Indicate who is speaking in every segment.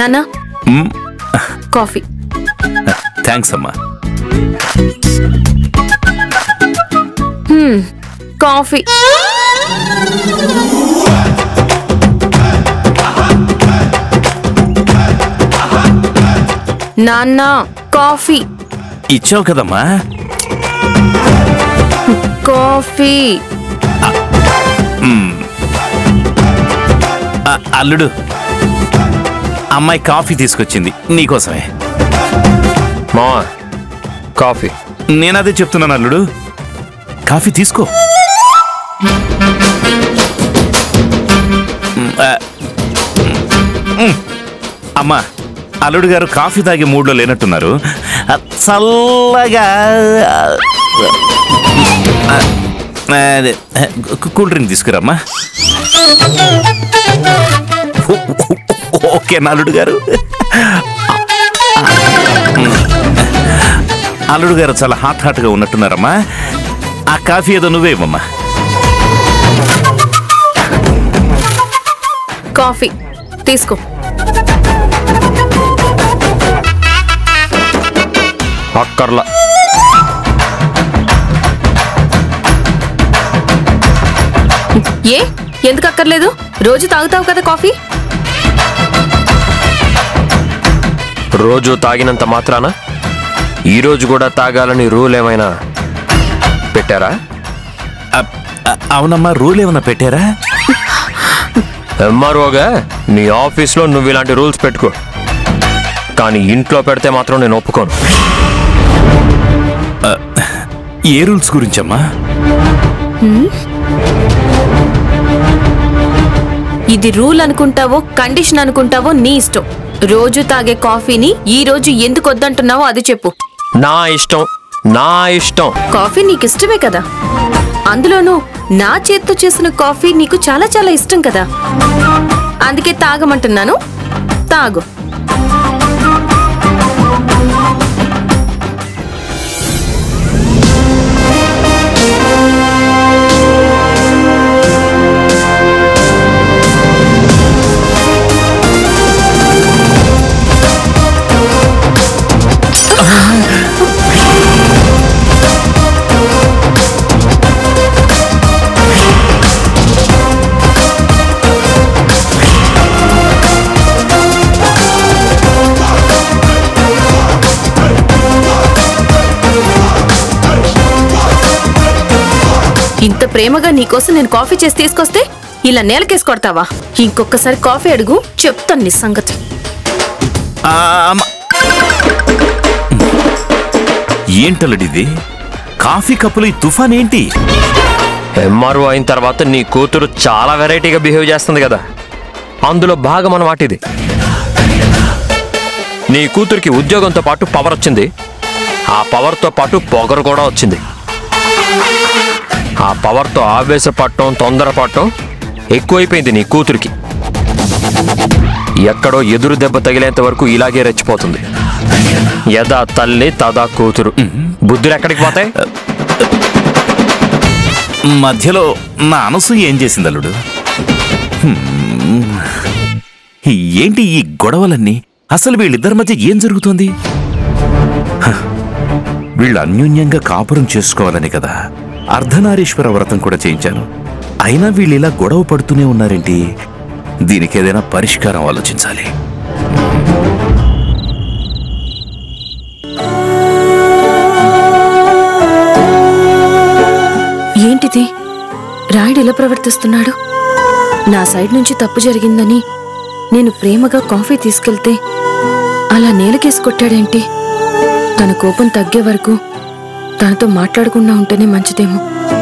Speaker 1: నానా
Speaker 2: మ్,
Speaker 1: coffee
Speaker 2: thanks అమ్మా
Speaker 1: హ్మ్, కాఫీ నాన్న కాఫీ
Speaker 2: ఇచ్చావు కదమ్మా
Speaker 1: కాఫీ
Speaker 2: ఆ, అల్లుడు అమ్మాయి కాఫీ తీసుకొచ్చింది నీకోసమే
Speaker 3: మావా కాఫీ
Speaker 2: నేనదే చెప్తున్నాను అల్లుడు కాఫీ తీసుకో మ్, ఆ, మ్, అమ్మా అల్లుడు గారు కాఫీ తాగే మూడ్లో లేనట్టున్నారు ఆ, చల్లగా ఆ, అదే కు- కూల్ డ్రింక్ తీసుకురమ్మా ఓకే అల్లుడు గారు అల్లుడు గారు చాలా హాట్ హాట్ గా ఉన్నట్టున్నారమ్మా ఆ కాఫీ ఏదో నువ్వే ఇవ్వమ్మా
Speaker 1: కాఫీ తీసుకో
Speaker 3: అక్కర్లా
Speaker 1: ఏ ఎందుకు అక్కర్లేదు రోజు తాగుతావు కదా కాఫీ
Speaker 3: రోజు తాగినంత మాత్రాన ఈ రోజు కూడా తాగాలని రూల్ ఏమైనా పెట్టారా
Speaker 2: అ- అ- అవునమ్మా రూల్ ఏమన్నా పెట్టారా
Speaker 3: ఎంఆర్ఓగా నీ ఆఫీస్లో నువ్వు ఇలాంటి రూల్స్ పెట్టుకో కానీ ఇంట్లో పెడితే మాత్రం నేను ఒప్పుకోను
Speaker 2: ఏ రూల్స్ గురించమ్మా
Speaker 1: ఇది రూల్ అనుకుంటావో కండిషన్ అనుకుంటావో నీ ఇష్టం రోజు తాగే కాఫీని ఈ రోజు ఎందుకు వద్దంటున్నావో అది చెప్పు
Speaker 3: నా ఇష్టం నా ఇష్టం
Speaker 1: కాఫీ నీకు ఇష్టమే కదా అందులోనూ నా చేత్తో చేసిన కాఫీ నీకు చాలా చాలా ఇష్టం కదా అందుకే తాగమంటున్నాను తాగు ఇంత ప్రేమగా నీకోసం నేను కాఫీ చేసి తీసుకొస్తే ఇలా నేలకేసి కొడతావా ఇంకొకసారి కాఫీ అడుగు చెప్తాను నీ సంగతి
Speaker 2: ఆ, అమ్మ. ఏంటల్లుడిది కాఫీ కప్పులు ఈ తుఫాన్ ఏంటి
Speaker 3: ఎంఆర్ఓ అయిన తర్వాత నీ కూతురు చాలా వెరైటీగా బిహేవ్ చేస్తుంది కదా అందులో భాగం అన్నమాట ఇది నీ కూతురికి ఉద్యోగంతో పాటు పవర్ వచ్చింది ఆ పవర్తో పాటు పొగరు కూడా వచ్చింది ఆ పవర్తో ఆవేశపడటం తొందరపడటం ఎక్కువైపోయింది నీ కూతురికి ఎక్కడో ఎదురు దెబ్బ తగిలేంత వరకు ఇలాగే రెచ్చిపోతుంది యదా తల్లి తదా కూతురు బుద్ధులు ఎక్కడికి పోతాయి
Speaker 2: మధ్యలో నా అనసూయ ఏం చేసింది అల్లుడు హ్మ్. ఏంటి ఈ గొడవలన్నీ అసలు వీళ్ళిద్దరి మధ్య ఏం జరుగుతోంది హ, వీళ్ళు అన్యోన్యంగా కాపురం చేసుకోవాలని కదా అర్ధనారీశ్వర వ్రతం కూడా చేయించాను అయినా వీళ్ళు ఇలా గొడవ పడుతూనే ఉన్నారేంటి దీనికి ఏదైనా పరిష్కారం ఆలోచించాలి
Speaker 1: ఏంటిది రాయుడు ఎలా ప్రవర్తిస్తున్నాడు నా సైడ్ నుంచి తప్పు జరిగిందని నేను ప్రేమగా కాఫీ తీసుకెళ్తే అలా నేలకేసి కొట్టాడేంటి తన కోపం తగ్గే వరకు తనతో మాట్లాడకుండా ఉంటేనే మంచిదేమో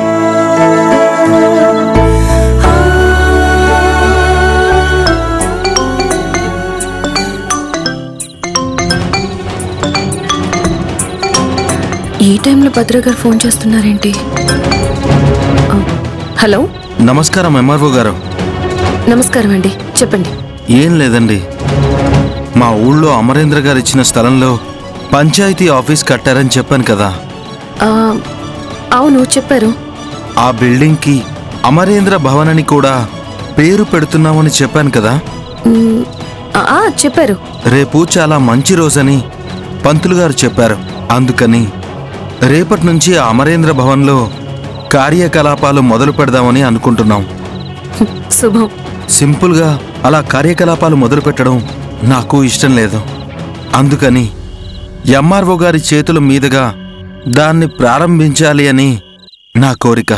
Speaker 1: ఈ టైంలో భద్ర గారు ఫోన్ చేస్తున్నారేంటి ఆ, హలో
Speaker 4: నమస్కారం ఎంఆర్ఓ గారు
Speaker 1: నమస్కారం అండి చెప్పండి
Speaker 4: ఏం లేదండి మా ఊళ్ళో అమరేంద్ర గారు ఇచ్చిన స్థలంలో పంచాయతీ ఆఫీస్ కట్టారని చెప్పాను కదా
Speaker 1: ఆ, అవును చెప్పారు
Speaker 4: ఆ బిల్డింగ్కి అమరేంద్ర భవన్ అని కూడా పేరు పెడుతున్నామని చెప్పాను కదా
Speaker 1: మ్, ఆ, ఆ, చెప్పారు
Speaker 4: రేపు చాలా మంచి రోజని పంతులు గారు చెప్పారు అందుకని రేపటి నుంచి ఆ అమరేంద్ర భవన్లో కార్యకలాపాలు మొదలు పెడదామని అనుకుంటున్నాం
Speaker 1: హ్మ్, శుభం
Speaker 4: సింపుల్గా అలా కార్యకలాపాలు మొదలు పెట్టడం నాకు ఇష్టం లేదు అందుకని ఎంఆర్ఓ గారి చేతుల మీదుగా దాన్ని ప్రారంభించాలి అని నా కోరిక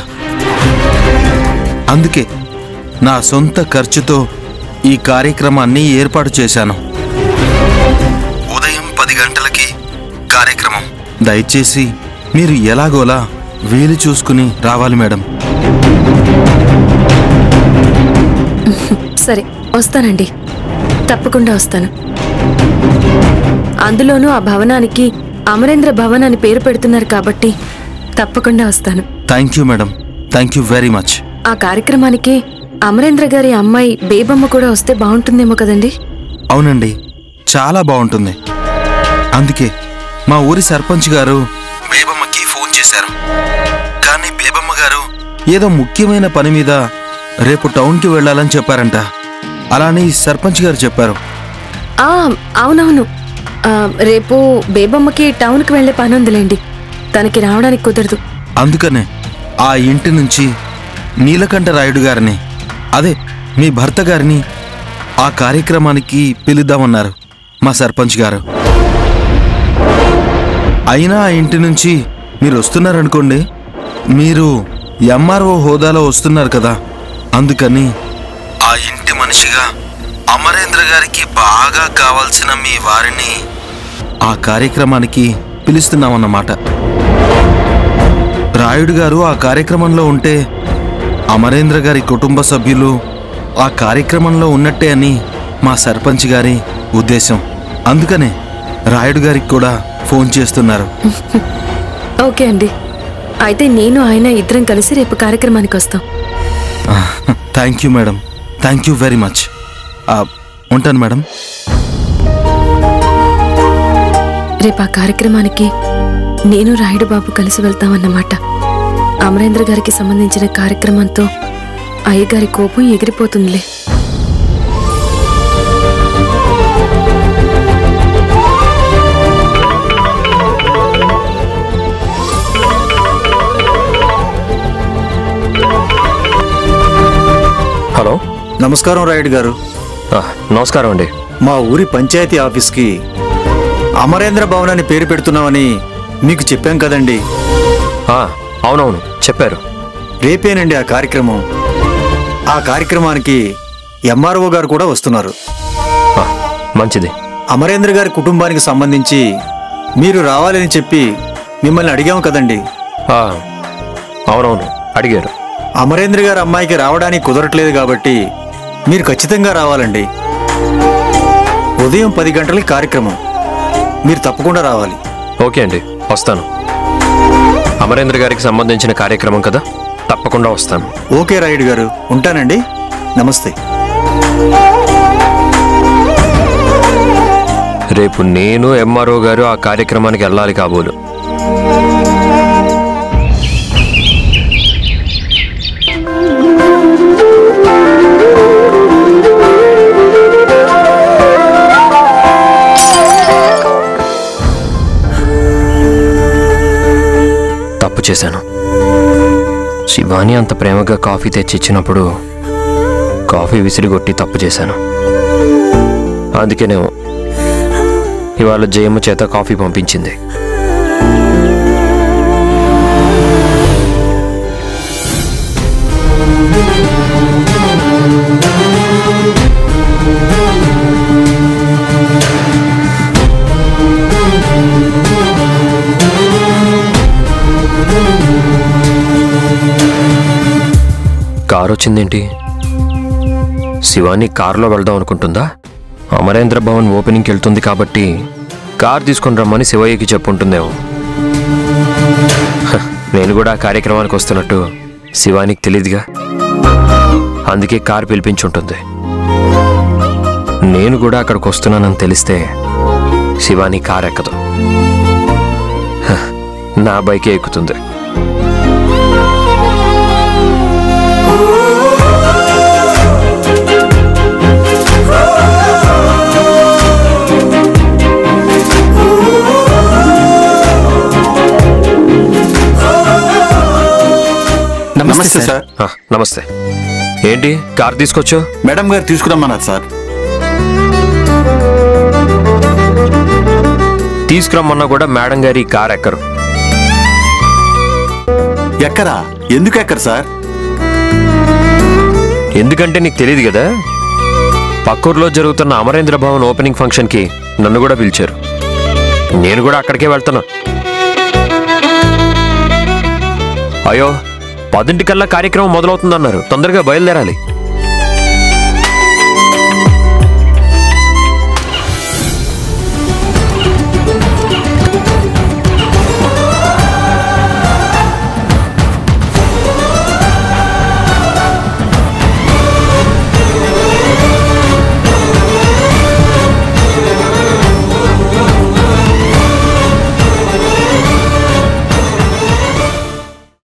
Speaker 4: అందుకే నా సొంత ఖర్చుతో ఈ కార్యక్రమాన్ని ఏర్పాటు చేశాను ఉదయం పది గంటలకి కార్యక్రమం దయచేసి మీరు ఎలాగోలా వీలు చూసుకుని రావాలి మేడం
Speaker 1: సరే వస్తానండి తప్పకుండా వస్తాను అందులోనూ ఆ భవనానికి అమరేంద్ర భవన్ అని పేరు పెడుతున్నారు కాబట్టి తప్పకుండా వస్తాను
Speaker 4: thank you madam thank you very much
Speaker 1: ఆ కార్యక్రమానికి అమరేంద్ర గారి అమ్మాయి బేబమ్మ కూడా వస్తే బాగుంటుందేమో కదండి
Speaker 4: అవునండి చాలా బాగుంటుంది అందుకే మా ఊరి సర్పంచ్ గారు బేబమ్మకి ఫోన్ చేశారు కానీ బేబమ్మ గారు ఏదో ముఖ్యమైన పని మీద రేపు టౌన్కి వెళ్ళాలని చెప్పారంట అలానే ఈ సర్పంచ్ గారు చెప్పారు
Speaker 1: ఆ అవునవును ఆ, రేపు బేబమ్మకి టౌన్కి వెళ్లే పని ఉందిలేండి తనకి రావడానికి కుదరదు
Speaker 4: అందుకనే ఆ ఇంటి నుంచి నీలకంఠ రాయుడు గారిని అదే మీ భర్త గారిని ఆ కార్యక్రమానికి పిలుద్దామన్నారు మా సర్పంచ్ గారు అయినా ఆ ఇంటి నుంచి మీరు వస్తున్నారనుకోండి మీరు ఎంఆర్ఓ హోదాలో వస్తున్నారు కదా అందుకని ఆ ఇంటి మనిషిగా అమరేంద్ర గారికి బాగా కావాల్సిన మీ వారిని ఆ కార్యక్రమానికి పిలుస్తున్నామన్నమాట రాయుడు గారు ఆ కార్యక్రమంలో ఉంటే అమరేంద్ర గారి కుటుంబ సభ్యులు ఆ కార్యక్రమంలో ఉన్నట్టే అని మా సర్పంచ్ గారి ఉద్దేశం అందుకనే రాయుడు గారికి కూడా ఫోన్ చేస్తున్నారు
Speaker 1: ఓకే అండి అయితే నేను ఆయన ఇద్దరం కలిసి రేపు కార్యక్రమానికి వస్తాం
Speaker 4: thank you madam thank you very much ఉంటాను మేడం
Speaker 1: రేపు ఆ కార్యక్రమానికి నేను రాయుడు బాబు కలిసి వెళ్తామన్నమాట అమరేంద్ర గారికి సంబంధించిన కార్యక్రమంతో అయ్యగారి కోపం ఎగిరిపోతుందిలే
Speaker 3: హలో
Speaker 5: నమస్కారం రాయుడు గారు
Speaker 3: ఆ, నమస్కారం అండి
Speaker 5: మా ఊరి పంచాయతీ ఆఫీస్కి అమరేంద్ర భవన్ అని పేరు పెడుతున్నామని మీకు చెప్పాం కదండి
Speaker 3: ఆ, అవునవును చెప్పారు
Speaker 5: రేపేనండి ఆ కార్యక్రమం ఆ కార్యక్రమానికి ఎంఆర్ఓ గారు కూడా వస్తున్నారు
Speaker 3: ఆ, మంచిది
Speaker 5: అమరేంద్ర గారి కుటుంబానికి సంబంధించి మీరు రావాలని చెప్పి మిమ్మల్ని అడిగాము కదండి
Speaker 3: ఆ, అవునవును అడిగారు
Speaker 5: అమరేంద్ర గారి అమ్మాయికి రావడానికి కుదరట్లేదు కాబట్టి మీరు ఖచ్చితంగా రావాలండి ఉదయం పది గంటలకి కార్యక్రమం మీరు తప్పకుండా రావాలి
Speaker 3: ఓకే అండి వస్తాను అమరేంద్ర గారికి సంబంధించిన కార్యక్రమం కదా తప్పకుండా వస్తాను
Speaker 5: ఓకే రాయుడు గారు ఉంటానండి నమస్తే
Speaker 3: రేపు నేను ఎంఆర్ఓ గారు ఆ కార్యక్రమానికి వెళ్ళాలి కాబోలు తప్పు చేశాను శివాని అంత ప్రేమగా కాఫీ తెచ్చిచ్చినప్పుడు కాఫీ విసిరిగొట్టి తప్పు చేశాను అందుకేనేమో ఇవాళ జయమ్మ చేత కాఫీ పంపించింది కారు వచ్చిందేంటి శివాని కారులో వెళ్దాం అనుకుంటుందా అమరేంద్ర భవన్ ఓపెనింగ్కి వెళ్తుంది కాబట్టి కార్ తీసుకొని రమ్మని శివయ్యకి చెప్పుంటుందేమో హ, నేను కూడా ఆ కార్యక్రమానికి వస్తున్నట్టు శివానికి తెలియదుగా అందుకే కార్ పిలిపించుంటుంది నేను కూడా అక్కడికి వస్తున్నానని తెలిస్తే శివాని కార్ ఎక్కదు హ, నా బైకే ఎక్కుతుంది
Speaker 6: నమస్తే సార్
Speaker 3: ఆ, నమస్తే ఏంటి కార్ తీసుకొచ్చు
Speaker 6: మేడం గారు తీసుకురమ్మన్నారు సార్
Speaker 3: తీసుకురమ్మన్నా కూడా మేడం గారి కార్ ఎక్కరు
Speaker 6: ఎక్కరా ఎందుకు ఎక్కరు సార్
Speaker 3: ఎందుకంటే నీకు తెలియదు కదా పక్కూరులో జరుగుతున్న అమరేంద్ర భవన్ ఓపెనింగ్ ఫంక్షన్కి నన్ను కూడా పిలిచారు నేను కూడా అక్కడికే వెళ్తున్నా అయ్యో పదింటికల్లా కార్యక్రమం మొదలవుతుందన్నారు తొందరగా బయలుదేరాలి